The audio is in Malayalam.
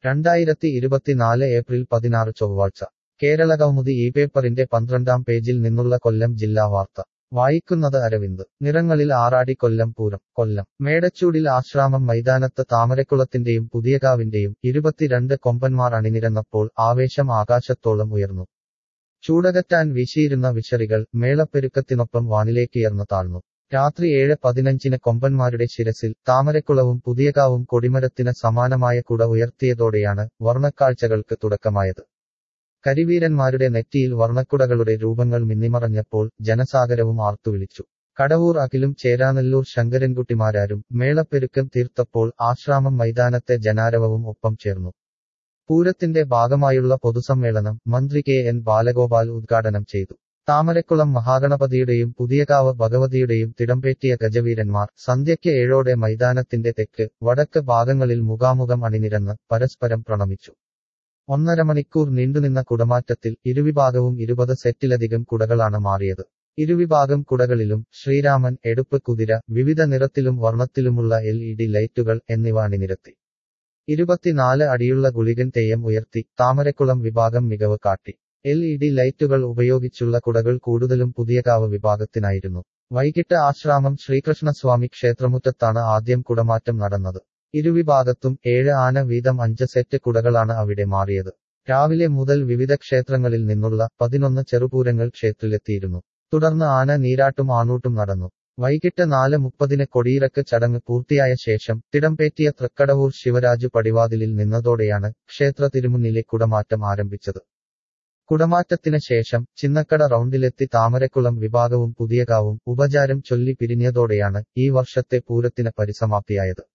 രണ്ടായിരത്തി ഇരുപത്തിനാല് ഏപ്രിൽ പതിനാറ് ചൊവ്വാഴ്ച കേരള കൗമുദി ഈ പേപ്പറിന്റെ പന്ത്രണ്ടാം പേജിൽ നിന്നുള്ള കൊല്ലം ജില്ലാ വാർത്ത വായിക്കുന്നത് അരവിന്ദ് നിറങ്ങളിൽ ആറാടി കൊല്ലം പൂരം കൊല്ലം മേടച്ചൂടിൽ ആശ്രാമം മൈതാനത്ത് താമരക്കുളത്തിന്റെയും പുതിയകാവിന്റെയും ഇരുപത്തിരണ്ട് കൊമ്പന്മാർ അണിനിരന്നപ്പോൾ ആവേശം ആകാശത്തോളം ഉയർന്നു ചൂടകറ്റാൻ വീശിയിരുന്ന വിശറികൾ മേളപ്പെരുക്കത്തിനൊപ്പം വാനിലേക്കുയർന്നു താഴ്ന്നു രാത്രി ഏഴ് പതിനഞ്ചിന് കൊമ്പന്മാരുടെ ശിരസിൽ താമരക്കുളവും പുതിയകാവും കൊടിമരത്തിന് സമാനമായ കുട ഉയർത്തിയതോടെയാണ് വർണ്ണക്കാഴ്ചകൾക്ക് തുടക്കമായത് കരിവീരന്മാരുടെ നെറ്റിയിൽ വർണ്ണക്കുടകളുടെ രൂപങ്ങൾ മിന്നിമറഞ്ഞപ്പോൾ ജനസാഗരവും ആർത്തുവിളിച്ചു കടവൂർ അഖിലും ചേരാനെല്ലൂർ ശങ്കരൻകുട്ടിമാരാരും മേളപ്പെരുക്കം തീർത്തപ്പോൾ ആശ്രാമം മൈതാനത്തെ ജനാരവവും ഒപ്പം ചേർന്നു പൂരത്തിന്റെ ഭാഗമായുള്ള പൊതുസമ്മേളനം മന്ത്രി കെ എൻ ബാലഗോപാൽ ഉദ്ഘാടനം ചെയ്തു താമരക്കുളം മഹാഗണപതിയുടെയും പുതിയകാവ് ഭഗവതിയുടെയും തിടമ്പേറ്റിയ ഗജവീരന്മാർ സന്ധ്യയ്ക്ക് ഏഴോടെ മൈതാനത്തിന്റെ തെക്ക് വടക്ക് ഭാഗങ്ങളിൽ മുഖാമുഖം അണിനിരന്ന് പരസ്പരം പ്രണമിച്ചു ഒന്നര മണിക്കൂർ നീണ്ടുനിന്ന കുടമാറ്റത്തിൽ ഇരുവിഭാഗവും ഇരുപത് സെറ്റിലധികം കുടകളാണ് മാറിയത് ഇരുവിഭാഗം കുടകളിലും ശ്രീരാമൻ എടുപ്പ് കുതിര വിവിധ നിറത്തിലും വർണ്ണത്തിലുമുള്ള എൽ ഇ ഡി ലൈറ്റുകൾ എന്നിവ അണിനിരത്തി ഇരുപത്തിനാല് അടിയുള്ള ഗുളികൻ തെയ്യം ഉയർത്തി താമരക്കുളം വിഭാഗം മികവ് കാട്ടി എൽ ഇ ഡി ലൈറ്റുകൾ ഉപയോഗിച്ചുള്ള കുടകൾ കൂടുതലും പുതിയകാവ് വിഭാഗത്തിനായിരുന്നു വൈകിട്ട് ആശ്രാമം ശ്രീകൃഷ്ണസ്വാമി ക്ഷേത്രമുറ്റത്താണ് ആദ്യം കുടമാറ്റം നടന്നത് ഇരുവിഭാഗത്തും ഏഴ് ആന വീതം അഞ്ച് സെറ്റ് കുടകളാണ് അവിടെ മാറിയത് രാവിലെ മുതൽ വിവിധ ക്ഷേത്രങ്ങളിൽ നിന്നുള്ള പതിനൊന്ന് ചെറുപൂരങ്ങൾ ക്ഷേത്രത്തിലെത്തിയിരുന്നു തുടർന്ന് ആന നീരാട്ടും ആണൂട്ടും നടന്നു വൈകിട്ട് നാല് മുപ്പതിന് കൊടിയിറക്ക് ചടങ്ങ് പൂർത്തിയായ ശേഷം തിടംപേറ്റിയ തൃക്കടവൂർ ശിവരാജു പടിവാതിലിൽ നിന്നതോടെയാണ് ക്ഷേത്ര തിരുമുന്നിലെ കുടമാറ്റം ആരംഭിച്ചത് കുടമാറ്റത്തിന് ശേഷം ചിന്നക്കട റൗണ്ടിലെത്തി താമരക്കുളം വിഭാഗവും പുതിയകാവും ഉപചാരം ചൊല്ലി പിരിഞ്ഞതോടെയാണ് ഈ വർഷത്തെ പൂരത്തിന് പരിസമാപ്തിയായത്